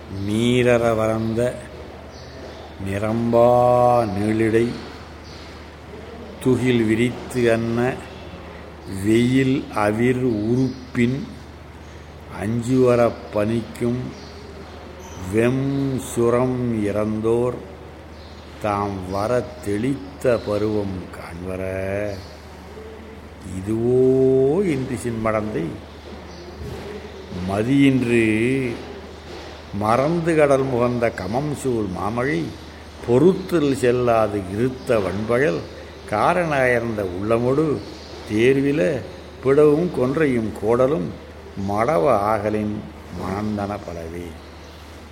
நீரற வறந்த நிரம்பா நீளிடை துகில் விரித்து அன்ன வெயில் அவிர் உறுப்பின் அஞ்சுவரப் பனிக்கும் வெம் சுரம் இறந்தோர் தாம் வர தெளித்த பருவம் காண்வர இதுவோ இன்று சின்மடந்தை மதியின்று மறந்து கடல் முகந்த கமம் சூழ் மாமழை பொறுத்தல் செல்லாது இருத்த வன்பழல் காரணாயர்ந்த உள்ளமொடு தேர்வில பிடவும் கொன்றையும் கோடலும் மடவ ஆகலின் மணந்தன பலவே